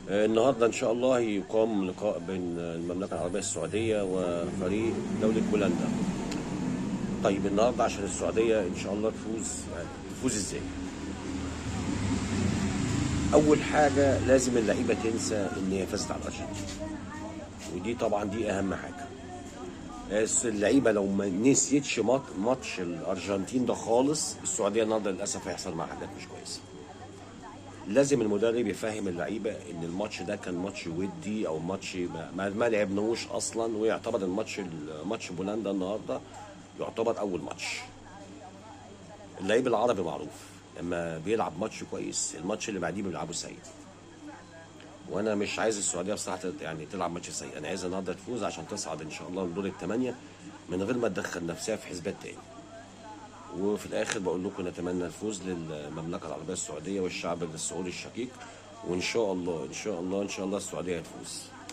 آه، النهارده ان شاء الله يقام لقاء بين المملكه العربيه السعوديه وفريق دوله بولندا طيب النهارده عشان السعوديه ان شاء الله تفوز يعني تفوز ازاي اول حاجه لازم اللعيبه تنسى ان هي فازت على الارجنتين ودي طبعا دي اهم حاجه بس اللعيبه لو ما نسيتش مات- ماتش الارجنتين ده خالص السعوديه النهارده للاسف هيحصل معاها حاجات مش كويسه لازم المدرب يفهم اللعيبه ان الماتش ده كان ماتش ودي او ماتش ما, ما, ما لعبناهوش اصلا ويعتبر الماتش ماتش بولندا النهارده يعتبر اول ماتش اللعيب العربي معروف لما بيلعب ماتش كويس الماتش اللي بعديه بيلعبه سيء وانا مش عايز السعوديه بصراحه يعني تلعب ماتش سيء انا عايز النهارده تفوز عشان تصعد ان شاء الله لدور الثمانيه من غير ما تدخل نفسها في حسبات تاني وفي الاخر بقول لكم نتمنى الفوز للمملكه العربيه السعوديه والشعب السعودي الشقيق وان شاء الله ان شاء الله ان شاء الله السعوديه هتفوز